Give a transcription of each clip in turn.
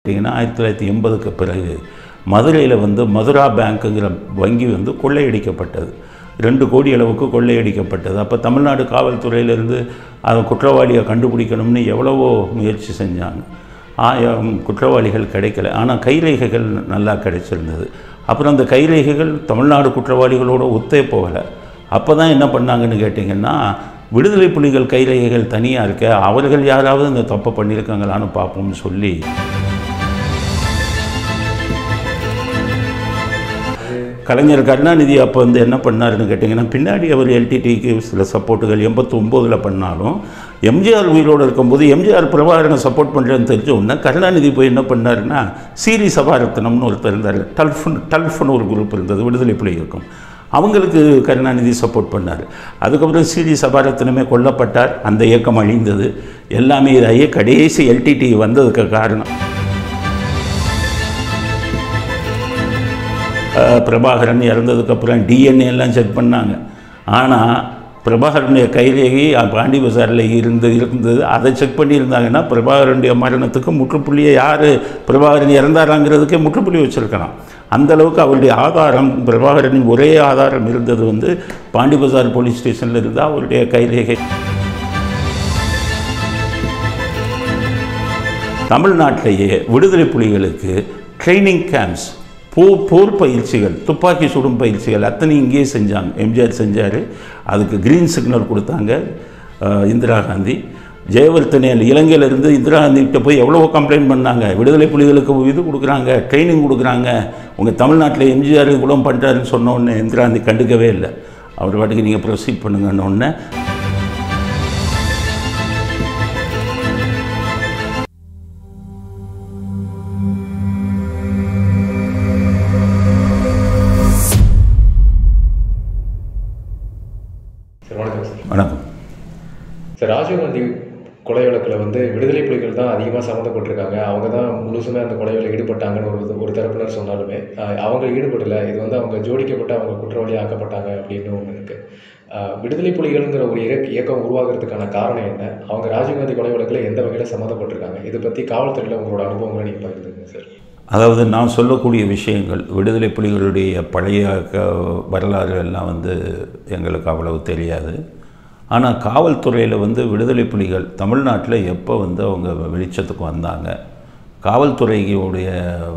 பார்த்தீங்கன்னா ஆயிரத்தி தொள்ளாயிரத்தி எண்பதுக்கு பிறகு மதுரையில் வந்து மதுரா பேங்க்குங்கிற வங்கி வந்து கொள்ளையடிக்கப்பட்டது ரெண்டு கோடி அளவுக்கு கொள்ளையடிக்கப்பட்டது அப்போ தமிழ்நாடு காவல்துறையிலேருந்து அதை குற்றவாளியை கண்டுபிடிக்கணும்னு எவ்வளவோ முயற்சி செஞ்சாங்க ஆயிரம் குற்றவாளிகள் கிடைக்கல ஆனால் கைரேகைகள் நல்லா கிடைச்சிருந்தது அப்புறம் அந்த கைரேகைகள் தமிழ்நாடு குற்றவாளிகளோட ஒத்தே போகலை அப்போ தான் என்ன பண்ணாங்கன்னு கேட்டிங்கன்னா விடுதலை புலிகள் கைரேகைகள் தனியாக இருக்க அவர்கள் யாராவது இந்த தப்பை பண்ணியிருக்காங்களான்னு பார்ப்போம்னு சொல்லி கலைஞர் கருணாநிதி அப்போ வந்து என்ன பண்ணாருன்னு கேட்டிங்கன்னா பின்னாடி அவர் எல்டிடிக்கு சில சப்போர்ட்டுகள் எண்பத்தொம்போதில் பண்ணாலும் எம்ஜிஆர் உயிரோடு இருக்கும்போது எம்ஜிஆர் பிரபாகரனை சப்போர்ட் பண்ணுறேன்னு தெரிஞ்ச உடனே கருணாநிதி போய் என்ன பண்ணாருன்னா சீரி சபாரத்னம்னு ஒருத்தர் இருந்தார் டல்ஃபன் டல்ஃபன் ஒரு குரூப் இருந்தது விடுதலை புலிகளுக்கும் அவங்களுக்கு கருணாநிதி சப்போர்ட் பண்ணார் அதுக்கப்புறம் சிடி சபாரத்னமே கொல்லப்பட்டார் அந்த இயக்கம் அழிந்தது எல்லாமே இதாகி கடைசி எல்டிடி வந்ததுக்கு காரணம் அஹ், பிரபாகரன் இறந்ததுக்கப்புறம் டிஎன்ஏ எல்லாம் செக் பண்ணாங்க ஆனால் பிரபாகரனுடைய கைரேகை பாண்டி பஜாரில் இருந்து இருந்தது அதை செக் பண்ணியிருந்தாங்கன்னா பிரபாகரனுடைய மரணத்துக்கு முற்றுப்புள்ளியை யார் பிரபாகரன் இறந்தாராங்கிறதுக்கே முற்றுப்புள்ளி வச்சுருக்கலாம் அந்த அளவுக்கு அவருடைய ஆதாரம் பிரபாகரனின் ஒரே ஆதாரம் இருந்தது வந்து பாண்டி பஜார் போலீஸ் ஸ்டேஷனில் இருந்தால் அவருடைய கைரேகை தமிழ்நாட்டிலேயே விடுதலை புலிகளுக்கு ட்ரைனிங் கேம்ப்ஸ் போ போர் பயிற்சிகள் துப்பாக்கி சுடும் பயிற்சிகள் அத்தனை இங்கேயே செஞ்சாங்க எம்ஜிஆர் செஞ்சார் அதுக்கு க்ரீன் சிக்னல் கொடுத்தாங்க அஹ், இந்திரா காந்தி ஜெயவர்த்தனையில் இலங்கையிலேருந்து இந்திரா காந்தி கிட்ட போய் எவ்வளவோ கம்ப்ளைண்ட் பண்ணாங்க விடுதலை புலிகளுக்கு இது கொடுக்குறாங்க ட்ரைனிங் கொடுக்குறாங்க உங்கள் தமிழ்நாட்டில் எம்ஜிஆர் கூட பண்ணுறாருன்னு சொன்ன உடனே இந்திரா காந்தி கண்டுக்கவே இல்லை அவர் பாட்டுக்கு நீங்கள் ப்ரொசீட் பண்ணுங்கன்னு உடனே சார் வணக்கம் சார் வணக்கம் சார் ராஜீவ்காந்தி கொலை வழக்கில் வந்து விடுதலை புலிகள் தான் அதிகமாக சம்மந்தப்பட்டிருக்காங்க அவங்க தான் முழுசுமே அந்த கொலையில் ஈடுபட்டாங்கன்னு ஒரு ஒரு தரப்பினர் சொன்னாலுமே ஆஹ், அவங்க ஈடுபடலை இது வந்து அவங்க ஜோடிக்கப்பட்டு அவங்க குற்றவாளி ஆக்கப்பட்டாங்க அப்படின்னு ஒன்று இருக்குது விடுதலை புலிகள்ங்கிற ஒரு இயக்க இயக்கம் உருவாகிறதுக்கான காரணம் என்ன அவங்க ராஜீவ்காந்தி கொலை வழக்கில் எந்த வகையில் சம்மந்தப்பட்டிருக்காங்க இதை பற்றி காவல்துறையில் உங்களோட அனுபவங்களை நீங்கள் பகிர்ந்துங்க சார் அதாவது நான் சொல்லக்கூடிய விஷயங்கள் விடுதலை புலிகளுடைய பழைய க வரலாறு எல்லாம் வந்து எங்களுக்கு அவ்வளவு தெரியாது ஆனால் காவல்துறையில் வந்து விடுதலை புலிகள் தமிழ்நாட்டில் எப்போ வந்து அவங்க வெளிச்சத்துக்கு வந்தாங்க காவல்துறையுடைய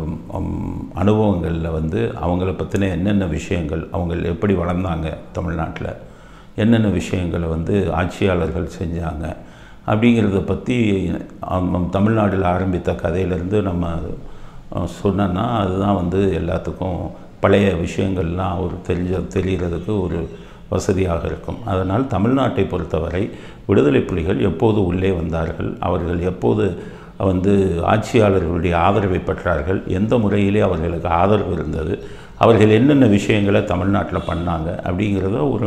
ம், அனுபவங்களில் வந்து அவங்கள பற்றின என்னென்ன விஷயங்கள் அவங்க எப்படி வளர்ந்தாங்க தமிழ்நாட்டில் என்னென்ன விஷயங்களை வந்து ஆட்சியாளர்கள் செஞ்சாங்க அப்படிங்கிறத பற்றி தமிழ்நாட்டில் ஆரம்பித்த கதையிலேருந்து நம்ம அஹ், சொன்னோன்னா அதுதான் வந்து எல்லாத்துக்கும் பழைய விஷயங்கள்லாம் ஒரு தெரிஞ்ச தெரிகிறதுக்கு ஒரு வசதியாக இருக்கும் அதனால் தமிழ்நாட்டை பொறுத்தவரை விடுதலை புலிகள் எப்போது உள்ளே வந்தார்கள் அவர்கள் எப்போது வந்து ஆட்சியாளர்களுடைய ஆதரவை பெற்றார்கள் எந்த முறையிலே அவர்களுக்கு ஆதரவு இருந்தது அவர்கள் என்னென்ன விஷயங்களை தமிழ்நாட்டில் பண்ணாங்க அப்படிங்கிறத ஒரு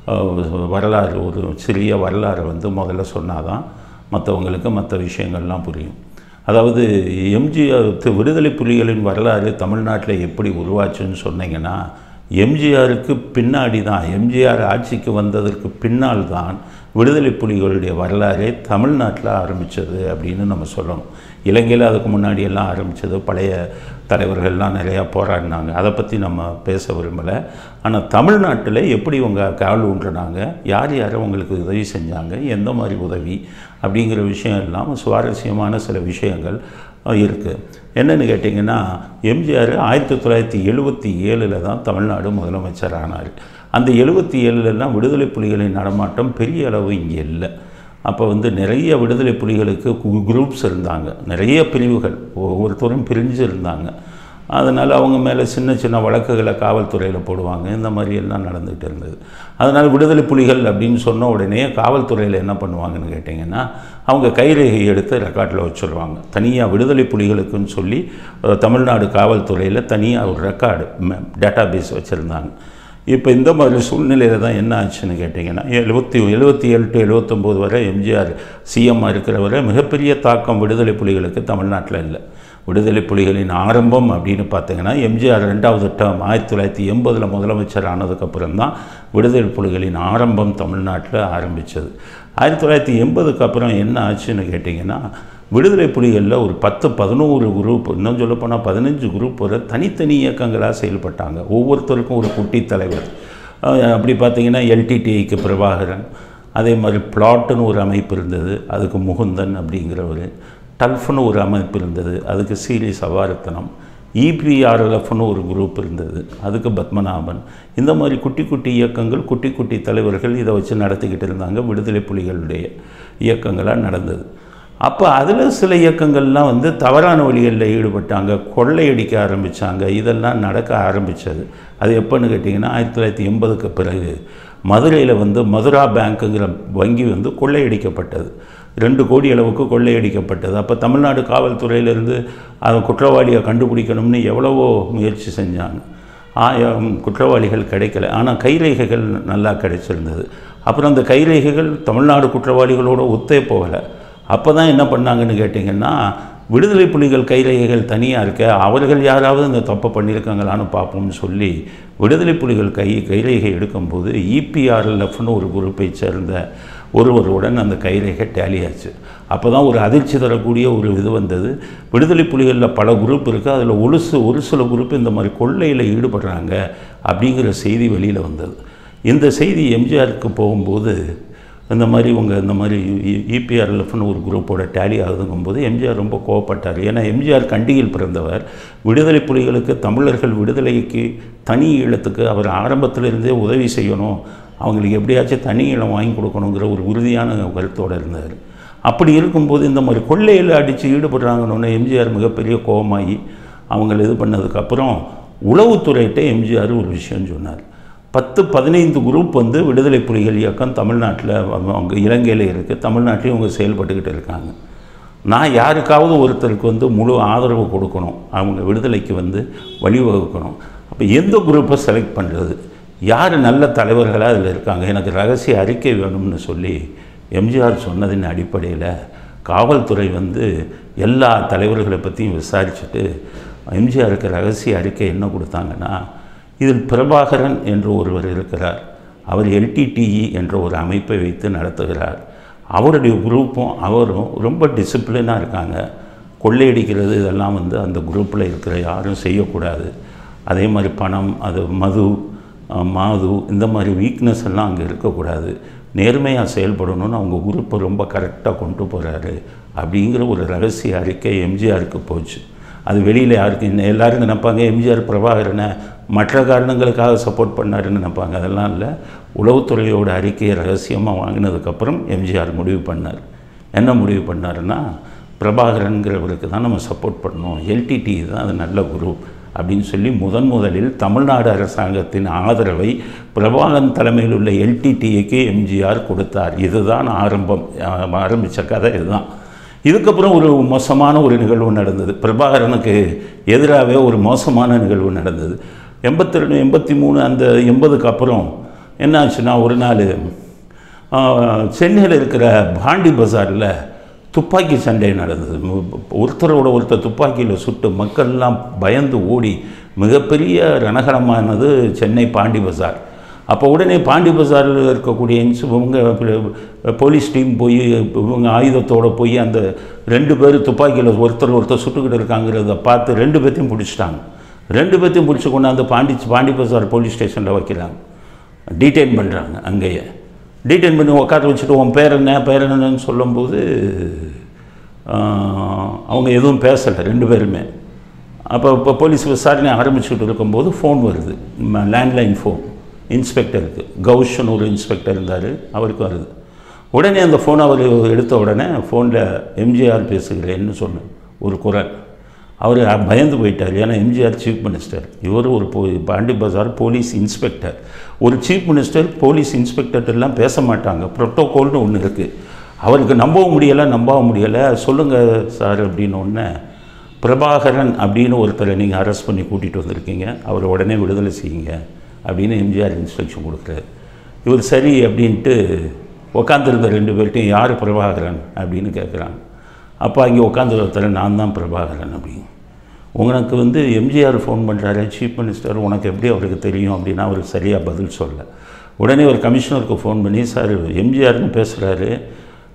அஹ், வரலாறு ஒரு சிறிய வரலாறை வந்து முதல்ல சொன்னாதான் மற்றவங்களுக்கு மற்ற விஷயங்கள்லாம் புரியும் அதாவது எம்ஜிஆர் விடுதலை புலிகளின் வரலாறு தமிழ்நாட்டில் எப்படி உருவாச்சுன்னு சொன்னீங்கன்னா எம்ஜிஆருக்கு பின்னாடி தான் எம்ஜிஆர் ஆட்சிக்கு வந்ததற்கு பின்னால் தான் விடுதலை புலிகளுடைய வரலாறே தமிழ்நாட்டில் ஆரம்பித்தது அப்படின்னு நம்ம சொல்லணும் இலங்கையில் அதுக்கு முன்னாடி எல்லாம் ஆரம்பித்தது பழைய தலைவர்கள்லாம் நிறையா போராடினாங்க அதை பற்றி நம்ம பேச விரும்பலை ஆனால் தமிழ்நாட்டில் எப்படி இவங்க கால் ஊன்றினாங்க யார் யார் அவங்களுக்கு உதவி செஞ்சாங்க எந்த மாதிரி உதவி அப்படிங்கிற விஷயம் இல்லாமல் சுவாரஸ்யமான சில விஷயங்கள் இருக்குது என்னென்னு கேட்டிங்கன்னா எம்ஜிஆர் ஆயிரத்தி தொள்ளாயிரத்தி எழுபத்தி ஏழில் தான் தமிழ்நாடு முதலமைச்சர் ஆனார் அந்த எழுபத்தி ஏழுலலாம் விடுதலை புலிகளின் நடமாட்டம் பெரிய அளவு இங்கே இல்லை அப்போ வந்து நிறைய விடுதலை புலிகளுக்கு குரூப்ஸ் இருந்தாங்க நிறைய பிரிவுகள் ஒவ்வொருத்தரும் பிரிஞ்சு இருந்தாங்க அதனால் அவங்க மேலே சின்ன சின்ன வழக்குகளை காவல்துறையில் போடுவாங்க இந்த மாதிரி எல்லாம் நடந்துகிட்டு இருந்தது அதனால் விடுதலை புலிகள் அப்படின்னு சொன்ன உடனே காவல்துறையில் என்ன பண்ணுவாங்கன்னு கேட்டிங்கன்னா அவங்க கைரேகை எடுத்து ரெக்கார்டில் வச்சுருவாங்க தனியாக விடுதலை புலிகளுக்குன்னு சொல்லி அஹ், தமிழ்நாடு காவல்துறையில் தனியாக ஒரு ரெக்கார்டு டேட்டா பேஸ் வச்சுருந்தாங்க இப்போ இந்த மாதிரி சூழ்நிலையில் தான் என்ன ஆச்சுன்னு கேட்டிங்கன்னா எழுபத்தி எழுபத்தி ஏழு டு எழுபத்தொம்போது வரை எம்ஜிஆர் சிஎம்மாக இருக்கிற வரை மிகப்பெரிய தாக்கம் விடுதலை புலிகளுக்கு தமிழ்நாட்டில் இல்லை விடுதலை புலிகளின் ஆரம்பம் அப்படின்னு பார்த்தீங்கன்னா எம்ஜிஆர் ரெண்டாவது டேர்ம் ஆயிரத்தி தொள்ளாயிரத்தி எண்பதில் முதலமைச்சர் ஆனதுக்கப்புறம் தான் விடுதலை புலிகளின் ஆரம்பம் தமிழ்நாட்டில் ஆரம்பித்தது ஆயிரத்தி தொள்ளாயிரத்தி எண்பதுக்கு அப்புறம் என்ன ஆச்சுன்னு கேட்டிங்கன்னா விடுதலை புலிகளில் ஒரு பத்து பதினோரு குரூப் இன்னும் சொல்லப்போனால் பதினஞ்சு குரூப் வரை தனித்தனி இயக்கங்களாக செயல்பட்டாங்க ஒவ்வொருத்தருக்கும் ஒரு குட்டி தலைவர் அஹ் அப்படி பார்த்தீங்கன்னா எல்டிடிஐக்கு பிரபாகரன் அதே மாதிரி பிளாட்டுன்னு ஒரு அமைப்பு இருந்தது அதுக்கு முகுந்தன் அப்படிங்கிறவர் டல்ஃப்னு ஒரு அமைப்பு இருந்தது அதுக்கு சீலி சவாரத்தனம் இபிஆர்எல்எஃப்னு ஒரு குரூப் இருந்தது அதுக்கு பத்மநாபன் இந்த மாதிரி குட்டி குட்டி இயக்கங்கள் குட்டி குட்டி தலைவர்கள் இதை வச்சு நடத்திக்கிட்டு இருந்தாங்க விடுதலை புலிகளுடைய இயக்கங்களாக நடந்தது அப்போ அதில் சில இயக்கங்கள்லாம் வந்து தவறான வழிகளில் ஈடுபட்டாங்க கொள்ளையடிக்க ஆரம்பித்தாங்க இதெல்லாம் நடக்க ஆரம்பித்தது அது எப்போன்னு கேட்டிங்கன்னா ஆயிரத்தி தொள்ளாயிரத்தி எண்பதுக்கு பிறகு மதுரையில் வந்து மதுரா பேங்க்குங்கிற வங்கி வந்து கொள்ளையடிக்கப்பட்டது ரெண்டு கோடி அளவுக்கு கொள்ளையடிக்கப்பட்டது அப்போ தமிழ்நாடு காவல்துறையிலேருந்து அதை குற்றவாளியை கண்டுபிடிக்கணும்னு எவ்வளவோ முயற்சி செஞ்சாங்க ஆயிரம் குற்றவாளிகள் கிடைக்கல ஆனால் கைரேகைகள் நல்லா கிடைச்சிருந்தது அப்புறம் அந்த கைரேகைகள் தமிழ்நாடு குற்றவாளிகளோட ஒத்தே போகலை அப்போ தான் என்ன பண்ணாங்கன்னு கேட்டிங்கன்னா விடுதலை புலிகள் கைரேகைகள் தனியாக இருக்க அவர்கள் யாராவது இந்த தப்பை பண்ணியிருக்காங்களான்னு பார்ப்போம்னு சொல்லி விடுதலை புலிகள் கை கைரேகை எடுக்கும்போது இபிஆர்எல்எஃப்னு ஒரு குரூப்பை சேர்ந்த ஒருவருடன் அந்த கைரேகை டேலி ஆச்சு அப்போ தான் ஒரு அதிர்ச்சி தரக்கூடிய ஒரு இது வந்தது விடுதலை புலிகளில் பல குரூப் இருக்குது அதில் ஒரு சில ஒரு சில குரூப் இந்த மாதிரி கொள்ளையில் ஈடுபடுறாங்க அப்படிங்கிற செய்தி வெளியில் வந்தது இந்த செய்தி எம்ஜிஆருக்கு போகும்போது இந்த மாதிரி இவங்க இந்த மாதிரி இபிஆர்எல்எஃப்னு ஒரு குரூப்போட டேலி ஆகுதுங்கும்போது எம்ஜிஆர் ரொம்ப கோவப்பட்டார் ஏன்னா எம்ஜிஆர் கண்டியில் பிறந்தவர் விடுதலை புலிகளுக்கு தமிழர்கள் விடுதலைக்கு தனி ஈழத்துக்கு அவர் ஆரம்பத்திலிருந்தே உதவி செய்யணும் அவங்களுக்கு எப்படியாச்சும் தனி ஈழம் வாங்கி கொடுக்கணுங்கிற ஒரு உறுதியான கருத்தோடு இருந்தார் அப்படி இருக்கும்போது இந்த மாதிரி கொள்ளையில் அடித்து ஈடுபடுறாங்கன்னு எம்ஜிஆர் மிகப்பெரிய கோபமாகி அவங்கள இது பண்ணதுக்கப்புறம் உளவுத்துறையிட்ட எம்ஜிஆர் ஒரு விஷயம் சொன்னார் பத்து பதினைந்து குரூப் வந்து விடுதலை புலிகள் இயக்கம் தமிழ்நாட்டில் அவங்க இலங்கையில் இருக்குது தமிழ்நாட்டிலையும் அவங்க செயல்பட்டுக்கிட்டு இருக்காங்க நான் யாருக்காவது ஒருத்தருக்கு வந்து முழு ஆதரவு கொடுக்கணும் அவங்க விடுதலைக்கு வந்து வழிவகுக்கணும் அப்போ எந்த குரூப்பை செலக்ட் பண்ணுறது யார் நல்ல தலைவர்களாக அதில் இருக்காங்க எனக்கு ரகசிய அறிக்கை வேணும்னு சொல்லி எம்ஜிஆர் சொன்னதின் அடிப்படையில் காவல்துறை வந்து எல்லா தலைவர்களை பற்றியும் விசாரிச்சுட்டு எம்ஜிஆருக்கு ரகசிய அறிக்கை என்ன கொடுத்தாங்கன்னா இதில் பிரபாகரன் என்று ஒருவர் இருக்கிறார் அவர் எல்டிடிஇ என்ற ஒரு அமைப்பை வைத்து நடத்துகிறார் அவருடைய குரூப்பும் அவரும் ரொம்ப டிசிப்ளினாக இருக்காங்க கொள்ளையடிக்கிறது இதெல்லாம் வந்து அந்த குரூப்பில் இருக்கிற யாரும் செய்யக்கூடாது அதே மாதிரி பணம் அது மது அஹ், மாது இந்த மாதிரி வீக்னஸ் எல்லாம் அங்கே இருக்கக்கூடாது நேர்மையாக செயல்படணும்னு அவங்க குரூப்பை ரொம்ப கரெக்டாக கொண்டு போகிறாரு அப்படிங்கிற ஒரு ரகசிய அறிக்கை எம்ஜிஆருக்கு போச்சு அது வெளியில் யாருக்கு இன்னும் எல்லாரும் நினைப்பாங்க எம்ஜிஆர் பிரபாகரனை மற்ற காரணங்களுக்காக சப்போர்ட் பண்ணாருன்னு நினைப்பாங்க அதெல்லாம் இல்லை உளவுத்துறையோட அறிக்கையை ரகசியமாக வாங்கினதுக்கப்புறம் எம்ஜிஆர் முடிவு பண்ணார் என்ன முடிவு பண்ணாருன்னா பிரபாகரன்கிறவருக்கு தான் நம்ம சப்போர்ட் பண்ணணும் எல்டிடி தான் அது நல்ல குரூப் அப்படின்னு சொல்லி முதன் முதலில் தமிழ்நாடு அரசாங்கத்தின் ஆதரவை பிரபாகரன் தலைமையில் உள்ள எல்டிடிஏக்கு எம்ஜிஆர் கொடுத்தார் இதுதான் ஆரம்பம் ஆரம்பித்த கதை இதுதான் இதுக்கப்புறம் ஒரு மோசமான ஒரு நிகழ்வு நடந்தது பிரபாகரனுக்கு எதிராகவே ஒரு மோசமான நிகழ்வு நடந்தது எண்பத்தி ரெண்டு எண்பத்தி மூணு அந்த எண்பதுக்கு அப்புறம் என்ன ஆச்சுன்னா ஒரு நாள் சென்னையில் இருக்கிற பாண்டி பஜாரில் துப்பாக்கி சண்டை நடந்தது மு- ஒருத்தரோட ஒருத்தர் துப்பாக்கியில் சுட்டு மக்கள்லாம் பயந்து ஓடி மிகப்பெரிய ரணகலமானது சென்னை பாண்டி பஜார் அப்போ உடனே பாண்டி பஜாரில் இருக்கக்கூடிய இன்ஸ் இவங்க ப- போலீஸ் டீம் போய் இவங்க ஆயுதத்தோடு போய் அந்த ரெண்டு பேர் துப்பாக்கியில் ஒருத்தர் ஒருத்தர் சுட்டுக்கிட்டு இருக்காங்கிறத பார்த்து ரெண்டு பேர்த்தையும் பிடிச்சிட்டாங்க ரெண்டு பேர்த்தையும் பிடிச்சி கொண்டாந்து பாண்டி பாண்டி பஜார் போலீஸ் ஸ்டேஷனில் வைக்கிறாங்க டீடைன் பண்ணுறாங்க அங்கேயே டீடைன் பண்ணி உட்கார வச்சுட்டு உன் பேர் என்ன பேர் என்னன்னு சொல்லும்போது ஆஹ், அவங்க எதுவும் பேசலை ரெண்டு பேருமே அப்போ இப்போ போலீஸ் விசாரணை ஆரம்பிச்சுட்டு இருக்கும்போது ஃபோன் வருது லேண்ட்லைன் ஃபோன் இன்ஸ்பெக்டருக்கு கௌஷன் ஒரு இன்ஸ்பெக்டர் இருந்தார் அவருக்கு வருது உடனே அந்த ஃபோன் அவர் எடுத்த உடனே ஃபோனில் எம்ஜிஆர் பேசுகிறேன்னு சொன்னேன் ஒரு குரல் அவர் பயந்து போயிட்டார் ஏன்னா எம்ஜிஆர் சீஃப் மினிஸ்டர் இவர் ஒரு போ பாண்டி பஜார் போலீஸ் இன்ஸ்பெக்டர் ஒரு சீஃப் மினிஸ்டர் போலீஸ் இன்ஸ்பெக்டர்ட்டெல்லாம் பேச மாட்டாங்க ப்ரோட்டோகால்னு ஒன்று இருக்குது அவருக்கு நம்பவும் முடியலை நம்பவும் முடியலை சொல்லுங்கள் சார் அப்படின்னு ஒன்று பிரபாகரன் அப்படின்னு ஒருத்தரை நீங்கள் அரெஸ்ட் பண்ணி கூட்டிகிட்டு வந்திருக்கீங்க அவரை உடனே விடுதலை செய்யுங்க அப்படின்னு எம்ஜிஆர் இன்ஸ்ட்ரக்ஷன் கொடுக்குறாரு இவர் சரி அப்படின்ட்டு உட்காந்துருந்த ரெண்டு பேர்ட்டையும் யார் பிரபாகரன் அப்படின்னு கேட்குறாங்க அப்போ அங்கே உட்காந்து ஒருத்தர் நான் தான் பிரபாகரன் அப்படின்னு உனக்கு வந்து எம்ஜிஆர் ஃபோன் பண்ணுறாரு சீஃப் மினிஸ்டர் உனக்கு எப்படி அவருக்கு தெரியும் அப்படின்னா அவருக்கு சரியாக பதில் சொல்ல உடனே ஒரு கமிஷனருக்கு ஃபோன் பண்ணி சார் எம்ஜிஆர்னு பேசுகிறாரு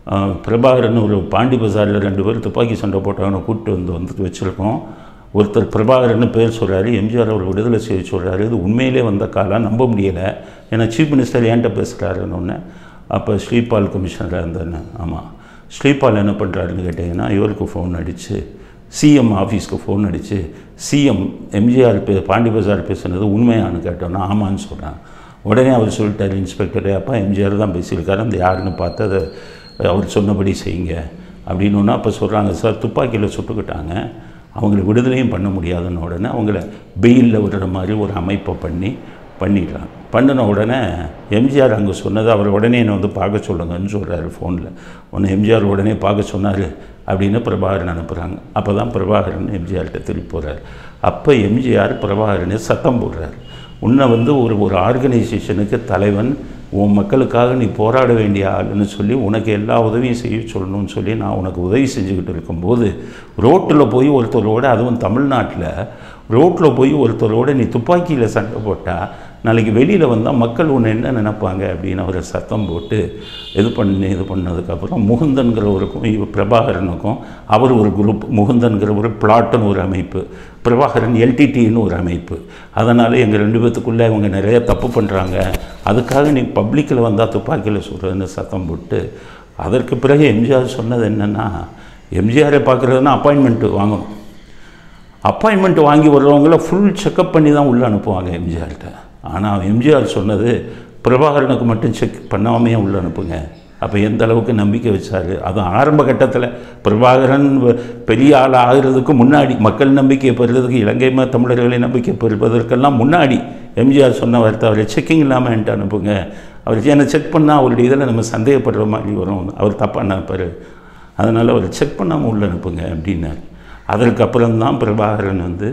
அஹ், பிரபாகரன் ஒரு பாண்டி பஜாரில் ரெண்டு பேர் துப்பாக்கி சண்டை போட்டவனை கூப்பிட்டு வந்து வந்து வச்சுருக்கோம் ஒருத்தர் பிரபாகரன் பேர் சொல்கிறாரு எம்ஜிஆர் அவர் விடுதலை செய்ய சொல்கிறாரு இது உண்மையிலே வந்த காலம் நம்ப முடியலை ஏன்னா சீஃப் மினிஸ்டர் ஏன்ட்ட பேசுகிறாருன்னு ஒன்று அப்போ ஸ்ரீபால் கமிஷனராக இருந்தேன்னு ஆமாம் ஸ்ரீபால் என்ன பண்ணுறாருன்னு கேட்டிங்கன்னா இவருக்கு ஃபோன் அடித்து சிஎம் ஆஃபீஸ்க்கு ஃபோன் அடித்து சிஎம் எம்ஜிஆர் பே பாண்டி பஜார் பேசுனது உண்மையானு கேட்டோன்னா ஆமான்னு சொல்கிறான் உடனே அவர் சொல்லிட்டார் இன்ஸ்பெக்டர் அப்பா எம்ஜிஆர் தான் பேசியிருக்காரு அந்த யாருன்னு பார்த்து அதை அவர் சொன்னபடி செய்யுங்க அப்படின்னு ஒன்று அப்போ சொல்கிறாங்க சார் துப்பாக்கியில் சுட்டுக்கிட்டாங்க அவங்கள விடுதலையும் பண்ண முடியாதுன்னு உடனே அவங்கள பெயிலில் விடுற மாதிரி ஒரு அமைப்பை பண்ணி பண்ணிடுறாங்க பண்ணின உடனே எம்ஜிஆர் அங்கே சொன்னது அவர் உடனே என்னை வந்து பார்க்க சொல்லுங்கன்னு சொல்கிறாரு ஃபோனில் உன்னை எம்ஜிஆர் உடனே பார்க்க சொன்னார் அப்படின்னு பிரபாகரன் அனுப்புகிறாங்க அப்போ தான் பிரபாகரன் எம்ஜிஆர்கிட்ட திருப்பி போகிறார் அப்போ எம்ஜிஆர் பிரபாகரனை சத்தம் போடுறார் உன்னை வந்து ஒரு ஒரு ஆர்கனைசேஷனுக்கு தலைவன் உன் மக்களுக்காக நீ போராட வேண்டிய ஆளுன்னு சொல்லி உனக்கு எல்லா உதவியும் செய்ய சொல்லணும்னு சொல்லி நான் உனக்கு உதவி செஞ்சுக்கிட்டு இருக்கும்போது ரோட்டில் போய் ஒருத்தரோட அதுவும் தமிழ்நாட்டில் ரோட்டில் போய் ஒருத்தரோட நீ துப்பாக்கியில் சண்டை போட்டால் நாளைக்கு வெளியில் வந்தால் மக்கள் உன்னை என்ன நினைப்பாங்க அப்படின்னு அவரை சத்தம் போட்டு இது பண்ணி இது பண்ணதுக்கப்புறம் முகுந்தன்கிறவருக்கும் இவ பிரபாகரனுக்கும் அவர் ஒரு குரூப் முகுந்தன்கிற ஒரு பிளாட்னு ஒரு அமைப்பு பிரபாகரன் எல்டிடின்னு ஒரு அமைப்பு அதனால் எங்கள் ரெண்டு பேத்துக்குள்ளே இவங்க நிறைய தப்பு பண்ணுறாங்க அதுக்காக நீ பப்ளிக்கில் வந்தால் துப்பாக்கியில் சொல்கிறதுன்னு சத்தம் போட்டு அதற்கு பிறகு எம்ஜிஆர் சொன்னது என்னென்னா எம்ஜிஆரை பார்க்குறதுனா அப்பாயின்மெண்ட்டு வாங்கணும் அப்பாயின்மெண்ட் வாங்கி வர்றவங்கள ஃபுல் செக்கப் பண்ணி தான் உள்ளே அனுப்புவாங்க எம்ஜிஆர்கிட்ட ஆனால் எம்ஜிஆர் சொன்னது பிரபாகரனுக்கு மட்டும் செக் பண்ணாமையே உள்ளே அனுப்புங்க அப்போ எந்த அளவுக்கு நம்பிக்கை வச்சார் அதுவும் ஆரம்ப கட்டத்தில் பிரபாகரன் வ- பெரிய ஆள் ஆகிறதுக்கு முன்னாடி மக்கள் நம்பிக்கை பெறுறதுக்கு இலங்கை ம- தமிழர்களை நம்பிக்கை பெறுவதற்கெல்லாம் முன்னாடி எம்ஜிஆர் சொன்ன வார்த்தை அவரை செக்கிங் இல்லாமல் என்கிட்ட அனுப்புங்க அவர் என்னை செக் பண்ணால் அவருடைய இதில் நம்ம சந்தேகப்படுற மாதிரி வரும் அவர் தப்பாக நினைப்பார் அதனால் அவர் செக் பண்ணாமல் உள்ளே அனுப்புங்க அப்படின்னாரு அதற்கப்புறம் தான் பிரபாகரன் வந்து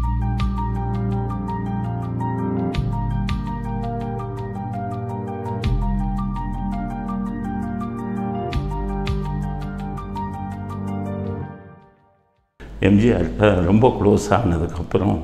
எம்ஜிஆர்கிட்ட ரொம்ப க்ளோஸ் ஆனதுக்கப்புறம்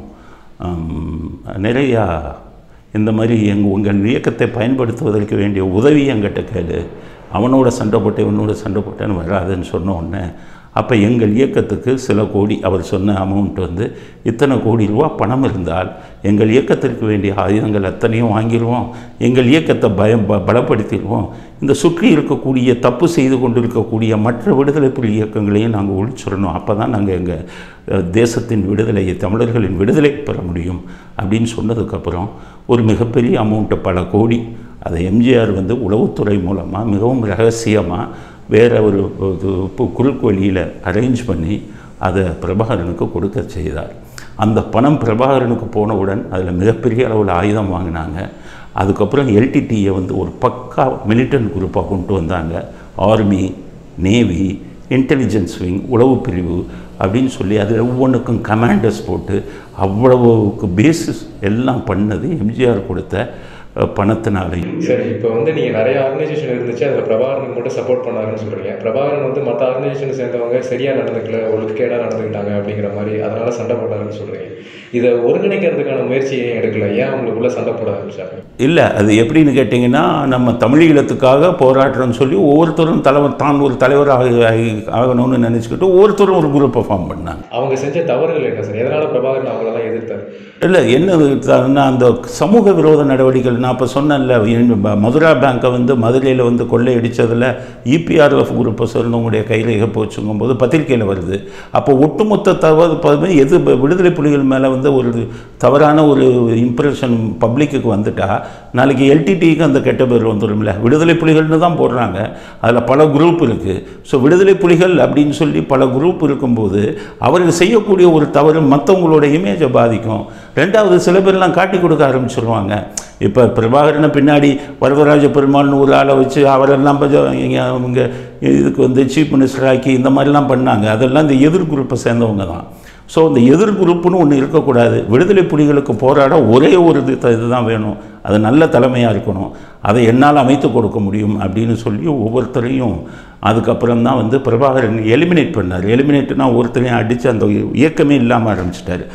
ஆம், நிறையா இந்த மாதிரி எங்கள் உங்கள் இயக்கத்தை பயன்படுத்துவதற்கு வேண்டிய உதவி என்கிட்ட கேளு அவனோட சண்டை போட்டேன் இவனோட சண்டை போட்டேன்னு வராதுன்னு சொன்ன உடனே அப்போ எங்கள் இயக்கத்துக்கு சில கோடி அவர் சொன்ன அமௌண்ட் வந்து இத்தனை கோடி ரூபா பணம் இருந்தால் எங்கள் இயக்கத்திற்கு வேண்டிய ஆயுதங்கள் அத்தனையும் வாங்கிடுவோம் எங்கள் இயக்கத்தை பயம் ப பலப்படுத்திடுவோம் இந்த சுற்றி இருக்கக்கூடிய தப்பு செய்து கொண்டிருக்கக்கூடிய மற்ற விடுதலை புலி இயக்கங்களையும் நாங்கள் ஒழிச்சிடணும் அப்போ தான் நாங்கள் எங்கள் அஹ், தேசத்தின் விடுதலையை தமிழர்களின் விடுதலை பெற முடியும் அப்படின்னு சொன்னதுக்கப்புறம் ஒரு மிகப்பெரிய அமௌண்ட்டு பல கோடி அதை எம்ஜிஆர் வந்து உளவுத்துறை மூலமாக மிகவும் ரகசியமாக வேற ஒரு ஒரு கு- குறுக்கு வழியில் அரேஞ்ச் பண்ணி அதை பிரபாகரனுக்கு கொடுக்க செய்தார் அந்த பணம் பிரபாகரனுக்கு போனவுடன் அதில் மிகப்பெரிய அளவில் ஆயுதம் வாங்கினாங்க அதுக்கப்புறம் எல்டிடியை வந்து ஒரு பக்கா மிலிட்டன்ட் குரூப்பாக கொண்டு வந்தாங்க ஆர்மி நேவி இன்டெலிஜென்ஸ் விங் உளவு பிரிவு அப்படின்னு சொல்லி அதில் ஒவ்வொன்றுக்கும் கமாண்டர்ஸ் போட்டு அவ்வளவுக்கு பேசிஸ் எல்லாம் பண்ணது எம்ஜிஆர் கொடுத்த அஹ், பணத்தினாலையும் சரி இப்போ வந்து நீங்கள் நிறைய ஆர்கனைசேஷன் இருந்துச்சு அதில் பிரபாகரனுக்கு மட்டும் சப்போர்ட் பண்ணாருன்னு சொல்கிறீங்க பிரபாகரன் வந்து மற்ற ஆர்கனைசேஷன் சேர்ந்தவங்க சரியாக நடந்துக்கல ஒழுக்கேடாக நடந்துக்கிட்டாங்க அப்படிங்கிற மாதிரி அதனால சண்டை போட்டாருன்னு சொல்கிறீங்க இதை ஒருங்கிணைக்கிறதுக்கான முயற்சி ஏன் எடுக்கல ஏன் அவங்களுக்குள்ள சண்டை போட ஆரம்பிச்சாங்க இல்லை அது எப்படின்னு கேட்டிங்கன்னா நம்ம தமிழீழத்துக்காக போராடுறோம்னு சொல்லி ஒவ்வொருத்தரும் தலைவர் தான் ஒரு தலைவராக ஆகி- ஆகணும்னு நினச்சிக்கிட்டு ஒவ்வொருத்தரும் ஒரு குரூப்பை ஃபார்ம் பண்ணாங்க அவங்க செஞ்ச தவறுகள் என்ன சார் எதனால பிரபாகரன் அவங்களெல்லாம் எதிர்த்தாரு இல்லை என்ன இதுன்னா, அந்த சமூக விரோத நடவடிக்கைகள் நான் இப்போ சொன்னேன்ல இந்த ம- மதுரா பேங்க்கை வந்து மதுரையில் வந்து கொள்ளையடிச்சதில் இபிஆர்எஃப் குரூப்பை சேர்ந்தவங்களுடைய கையில் போச்சுங்கும் போது பத்திரிக்கையில் வருது அப்போ ஒட்டுமொத்த தவறு ப- எது ப- விடுதலை புலிகள் மேலே வந்து ஒரு தவறான ஒரு இம்ப்ரெஷன் பப்ளிக்கு வந்துட்டா நாளைக்கு எல்டிடிக்கு அந்த கெட்ட பேர் வந்துடும்ல விடுதலை புலிகள்னு தான் போடுறாங்க அதில் பல குரூப் இருக்குது ஸோ விடுதலை புலிகள் அப்படின்னு சொல்லி பல குரூப் இருக்கும்போது அவர்கள் செய்யக்கூடிய ஒரு தவறு மற்றவங்களோட இமேஜை பாதிக்கும் ரெண்டாவது சில பேர்லாம் காட்டி கொடுக்க ஆரம்பிச்சிருவாங்க இப்போ பிரபாகரனை பின்னாடி வரதராஜ பெருமாள்னு ஒரு ஆளை வச்சு அவரெல்லாம் கொஞ்சம் இங்க அவங்க இதுக்கு வந்து சீஃப் மினிஸ்டர் ஆக்கி இந்த மாதிரிலாம் பண்ணாங்க அதெல்லாம் இந்த எதிர் குரூப்பை சேர்ந்தவங்க தான் ஸோ இந்த எதிர் குரூப்புன்னு ஒன்று இருக்கக்கூடாது விடுதலை புலிகளுக்கு போராட ஒரே ஒரு இது இதுதான் வேணும் அது நல்ல தலைமையாக இருக்கணும் அதை என்னால் அமைத்து கொடுக்க முடியும் அப்படின்னு சொல்லி ஒவ்வொருத்தரையும் அதுக்கப்புறம் தான் வந்து பிரபாகரன் எலிமினேட் பண்ணார் எலிமினேட்னா ஒருத்தரையும் அடித்து அந்த இயக்கமே இல்லாமல் ஆரம்பிச்சிட்டாரு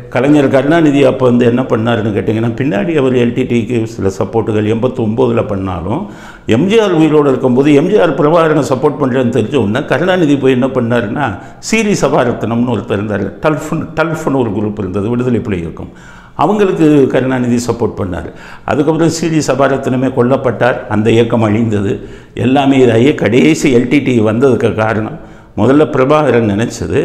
கலைஞர் கருணாநிதி அப்போ வந்து என்ன பண்ணாருன்னு கேட்டிங்கன்னா பின்னாடி அவர் எல்டிடிக்கு சில சப்போர்ட்டுகள் எண்பத்தொம்போதில் பண்ணாலும் எம்ஜிஆர் உயிரோடு இருக்கும்போது எம்ஜிஆர் பிரபாகரனை சப்போர்ட் பண்ணுறேன்னு தெரிஞ்ச உடனே கருணாநிதி போய் என்ன பண்ணாருன்னா சீரி சபாரத்னம்னு ஒருத்தர் இருந்தார் டல்ஃபுன் டல்ஃப்னு ஒரு குரூப் இருந்தது விடுதலை புலி இயக்கம் அவங்களுக்கு கருணாநிதி சப்போர்ட் பண்ணார் அதுக்கப்புறம் சிடி சபாரத்னமே கொல்லப்பட்டார் அந்த இயக்கம் அழிந்தது எல்லாமே இதாகி கடைசி எல்டிடி வந்ததுக்கு காரணம் முதல்ல பிரபாகரன் நினச்சது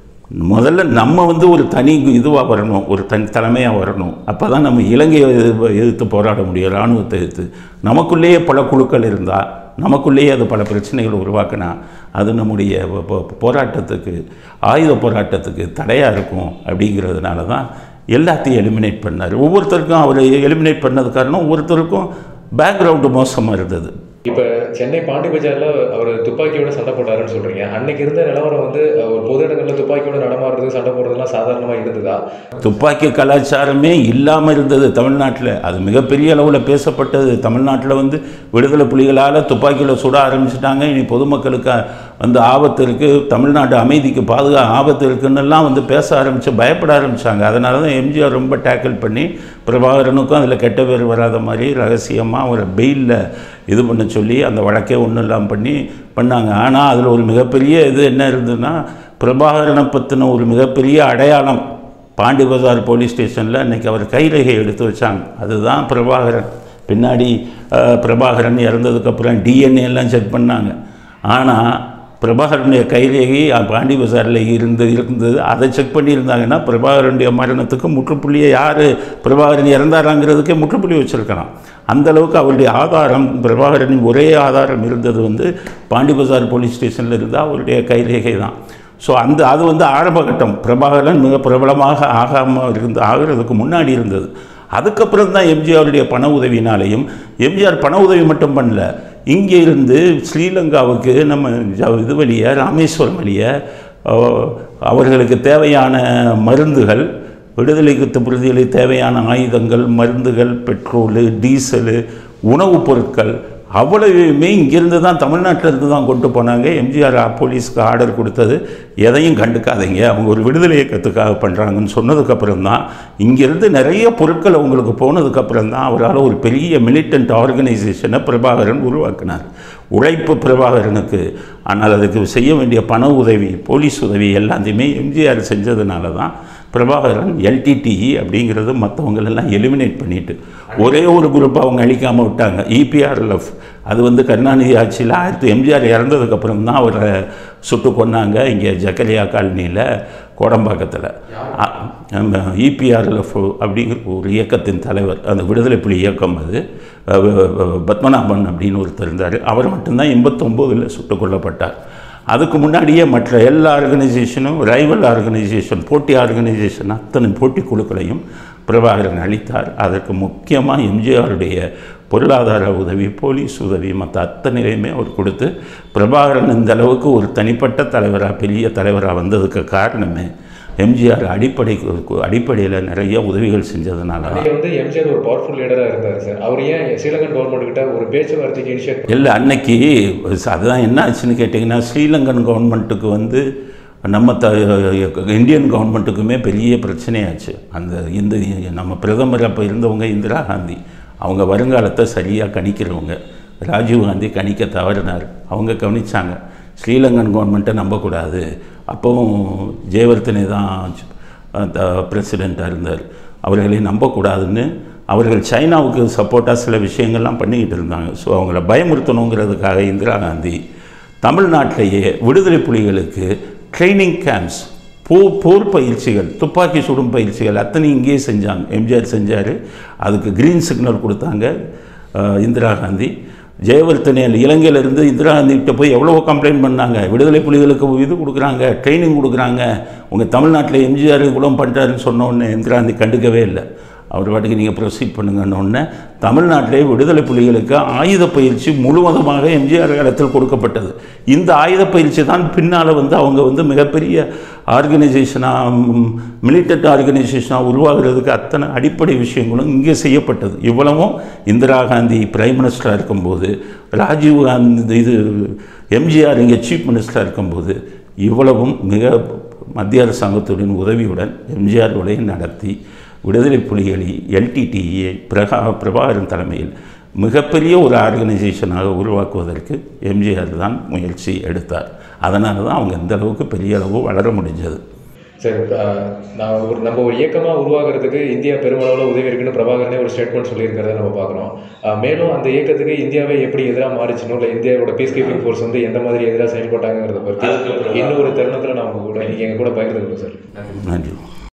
முதல்ல நம்ம வந்து ஒரு தனி இதுவாக வரணும் ஒரு தனி தலைமையாக வரணும் அப்போ தான் நம்ம இலங்கையை எதிர்ப்பு- எதிர்த்து போராட முடியும் இராணுவத்தை எதிர்த்து நமக்குள்ளேயே பல குழுக்கள் இருந்தால் நமக்குள்ளேயே அது பல பிரச்சனைகள் உருவாக்கினா அது நம்முடைய போ- போ- போராட்டத்துக்கு ஆயுத போராட்டத்துக்கு தடையாக இருக்கும் அப்படிங்கிறதுனால தான் எல்லாத்தையும் எலிமினேட் பண்ணார் ஒவ்வொருத்தருக்கும் அவர் எலிமினேட் பண்ணது காரணம் ஒவ்வொருத்தருக்கும் பேக்ரவுண்டு மோசமாக இருந்தது இப்போ சென்னை பாண்டி பஜார்ல அவர் துப்பாக்கியோட சண்டை போட்டாருன்னு சொல்றீங்க அன்னைக்கு இருந்த நிலவரம் வந்து ஒரு பொது இடங்கள்ல துப்பாக்கியோட நடமாடுறது சண்டை போடுறதுலாம் சாதாரணமா இருந்ததா துப்பாக்கி கலாச்சாரமே இல்லாமல் இருந்தது தமிழ்நாட்டில் அது மிகப்பெரிய அளவில் பேசப்பட்டது தமிழ்நாட்டில் வந்து விடுதலை புலிகளால் துப்பாக்கியில் சுட ஆரம்பிச்சிட்டாங்க இனி பொதுமக்களுக்கு வந்து ஆபத்து இருக்குது தமிழ்நாட்டு அமைதிக்கு பாதுகா ஆபத்து இருக்குன்னெல்லாம் வந்து பேச ஆரம்பித்து பயப்பட ஆரம்பித்தாங்க அதனால தான் எம்ஜிஆர் ரொம்ப டேக்கிள் பண்ணி பிரபாகரனுக்கும் அதில் கெட்ட பேர் வராத மாதிரி ரகசியமாக அவரை பெயிலில் இது பண்ண சொல்லி அந்த வழக்கே ஒன்றும் இல்லாமல் பண்ணி பண்ணாங்க ஆனால் அதில் ஒரு மிகப்பெரிய இது என்ன இருந்ததுன்னா பிரபாகரனை பற்றின ஒரு மிகப்பெரிய அடையாளம் பாண்டி பஜார் போலீஸ் ஸ்டேஷனில் அன்றைக்கி அவர் கைரேகை எடுத்து வச்சாங்க அதுதான் பிரபாகரன் பின்னாடி அஹ், பிரபாகரன் இறந்ததுக்கப்புறம் டிஎன்ஏ எல்லாம் செக் பண்ணாங்க ஆனால் பிரபாகரனுடைய கைரேகை அஹ், பாண்டி பஜாரில் இருந்து இருந்தது அதை செக் பண்ணியிருந்தாங்கன்னா பிரபாகரனுடைய மரணத்துக்கு முற்றுப்புள்ளியை யார் பிரபாகரன் இறந்தாராங்கிறதுக்கே முற்றுப்புள்ளி வச்சுருக்கலாம் அந்த அளவுக்கு அவருடைய ஆதாரம் பிரபாகரனின் ஒரே ஆதாரம் இருந்தது வந்து பாண்டி பஜார் போலீஸ் ஸ்டேஷனில் இருந்தால் அவருடைய கைரேகை தான் ஸோ அந்த அது வந்து ஆரம்ப கட்டம் பிரபாகரன் மிக பிரபலமாக ஆகாமல் இருந்து ஆகிறதுக்கு முன்னாடி இருந்தது அதுக்கப்புறம் தான் எம்ஜிஆருடைய பண உதவினாலையும் எம்ஜிஆர் பண உதவி மட்டும் பண்ணல இங்கே இருந்து ஸ்ரீலங்காவுக்கு நம்ம ஜ- இது வழிய ராமேஸ்வரம் வழிய அஹ், அவர்களுக்கு தேவையான மருந்துகள் விடுதலைக்கு பிரதிகளுக்கு தேவையான ஆயுதங்கள் மருந்துகள் பெட்ரோலு டீசலு உணவுப் பொருட்கள் அவ்வளவுமே இங்கிருந்து தான் தமிழ்நாட்டில் இருந்து தான் கொண்டு போனாங்க எம்ஜிஆர் போலீஸ்க்கு ஆர்டர் கொடுத்தது எதையும் கண்டுக்காதீங்க அவங்க ஒரு விடுதலை இயக்கத்துக்காக பண்ணுறாங்கன்னு சொன்னதுக்கப்புறம் தான் இங்கிருந்து நிறைய பொருட்கள் அவங்களுக்கு போனதுக்கப்புறம் தான் அவரால் ஒரு பெரிய மிலிட்டன்ட் ஆர்கனைசேஷனை பிரபாகரன் உருவாக்கினார் உழைப்பு பிரபாகரனுக்கு ஆனால் அதுக்கு செய்ய வேண்டிய பண உதவி போலீஸ் உதவி எல்லாத்தையுமே எம்ஜிஆர் செஞ்சதுனால தான் பிரபாகரன் எல்டிடிஇ அப்படிங்கிறது மற்றவங்களெல்லாம் எலிமினேட் பண்ணிட்டு ஒரே ஒரு குரூப் அவங்க அழிக்காமல் விட்டாங்க இபிஆர்எல்எஃப் அது வந்து கருணாநிதி ஆட்சியில் ஆயிரத்தி எம்ஜிஆர் இறந்ததுக்கப்புறம் தான் அவரை சுட்டு கொன்னாங்க இங்கே ஜக்கலியா காலனியில் கோடம்பாக்கத்தில் இபிஆர்எல்எஃப் அப்படிங்கிற ஒரு இயக்கத்தின் தலைவர் அந்த விடுதலை புலி இயக்கம் அது அஹ், அஹ், பத்மநாபன் அப்படின்னு ஒருத்தர் இருந்தார் அவர் மட்டும்தான் எண்பத்தொம்போதில் சுட்டுக் கொல்லப்பட்டார் அதுக்கு முன்னாடியே மற்ற எல்லா ஆர்கனைசேஷனும் ரைவல் ஆர்கனைசேஷன் போட்டி ஆர்கனைசேஷன் அத்தனை போட்டி குழுக்களையும் பிரபாகரன் அளித்தார் அதற்கு முக்கியமாக எம்ஜிஆருடைய பொருளாதார உதவி போலீஸ் உதவி மற்ற அத்தனையுமே அவர் கொடுத்து பிரபாகரன் இந்த அளவுக்கு ஒரு தனிப்பட்ட தலைவராக பெரிய தலைவராக வந்ததுக்கு காரணமே எம்ஜிஆர் அடிப்படை அடிப்படையில் நிறைய உதவிகள் செஞ்சதுனால தான் அன்னைக்கு வந்து எம்ஜிஆர் ஒரு பவர்ஃபுல் லீடரா இருந்தாரு சார் அவர் ஏன் ஸ்ரீலங்கன் கவர்மெண்ட் கிட்ட ஒரு பேச்சுவார்த்தைக்கு இனிஷியேட் இல்லை அன்னைக்கு அதுதான் என்ன ஆச்சுன்னு கேட்டிங்கன்னா ஸ்ரீலங்கன் கவர்மெண்ட்டுக்கு வந்து நம்ம த இந்தியன் கவர்மெண்ட்டுக்குமே பெரிய பிரச்சனையாச்சு அந்த இந்த நம்ம பிரதமர் அப்போ இருந்தவங்க இந்திரா காந்தி அவங்க வருங்காலத்தை சரியாக கணிக்கிறவங்க ராஜீவ் காந்தி கணிக்க தவறினார் அவங்க கவனிச்சாங்க ஸ்ரீலங்கன் கவர்மெண்ட்டை நம்பக்கூடாது அப்போவும் ஜெயவர்த்தனே தான் பிரசிடெண்ட்டாக இருந்தார் அவர்களை நம்பக்கூடாதுன்னு அவர்கள் சைனாவுக்கு சப்போர்ட்டாக சில விஷயங்கள்லாம் பண்ணிக்கிட்டு இருந்தாங்க ஸோ அவங்கள பயமுறுத்தணுங்கிறதுக்காக இந்திரா காந்தி தமிழ்நாட்டிலேயே விடுதலை புலிகளுக்கு ட்ரைனிங் கேம்ப்ஸ் போ போர் பயிற்சிகள் துப்பாக்கி சுடும் பயிற்சிகள் அத்தனை இங்கேயே செஞ்சாங்க எம்ஜிஆர் செஞ்சார் அதுக்கு க்ரீன் சிக்னல் கொடுத்தாங்க அஹ், இந்திரா காந்தி ஜெயவர்த்தனேல் இலங்கையிலேருந்து இந்திரா காந்தி கிட்ட போய் எவ்வளவோ கம்ப்ளைண்ட் பண்ணாங்க விடுதலை புலிகளுக்கு இது கொடுக்குறாங்க ட்ரைனிங் கொடுக்குறாங்க உங்கள் தமிழ்நாட்டில் எம்ஜிஆர் இவ்வளோ பண்ணுறாருன்னு சொன்ன உடனே இந்திரா காந்தி கண்டுக்கவே இல்லை அவர் பாட்டுக்கு நீங்கள் ப்ரொசீட் பண்ணுங்கன்னு உடனே தமிழ்நாட்டிலே விடுதலை புலிகளுக்கு ஆயுத பயிற்சி முழுவதுமாக எம்ஜிஆர் காலத்தில் கொடுக்கப்பட்டது இந்த ஆயுத பயிற்சி தான் பின்னால் வந்து அவங்க வந்து மிகப்பெரிய ஆர்கனைசேஷனாக மிலிட்டன்ட் ஆர்கனைசேஷனாக உருவாகிறதுக்கு அத்தனை அடிப்படை விஷயங்களும் இங்கே செய்யப்பட்டது இவ்வளவும் இந்திரா காந்தி பிரைம் மினிஸ்டராக இருக்கும்போது ராஜீவ் காந்தி இது எம்ஜிஆர் இங்கே சீஃப் மினிஸ்டராக இருக்கும்போது இவ்வளவும் மிக மத்திய அரசாங்கத்துடன் உதவியுடன் எம்ஜிஆர் உடைய நடத்தி விடுதலை புலிகளை எல்டிடிஏ பிரகா பிரபாகரன் தலைமையில் மிகப்பெரிய ஒரு ஆர்கனைசேஷனாக உருவாக்குவதற்கு எம்ஜிஆர் தான் முயற்சி எடுத்தார் அதனால தான் அவங்க இந்த அளவுக்கு பெரிய அளவு வளர முடிஞ்சது சரி அஹ், நான் ஒரு நம்ம ஒரு இயக்கமாக உருவாக்குறதுக்கு இந்தியா பெருமளவில் உதவி இருக்குன்னு பிரபாகரனே ஒரு ஸ்டேட்மெண்ட் சொல்லியிருக்கிறத நம்ம பார்க்குறோம் அஹ், மேலும் அந்த இயக்கத்துக்கு இந்தியாவே எப்படி எதிராக மாறிச்சுனோ இல்லை இந்தியாவோட பீஸ் கீப்பிங் ஃபோர்ஸ் வந்து எந்த மாதிரி எதிராக செயல்பட்டாங்கிறத பற்றி இன்னொரு தருணத்தில் நான் உங்க கூட நீங்கள் எங்கள் கூட பகிர்ந்துக்கணும் சார் நன்றி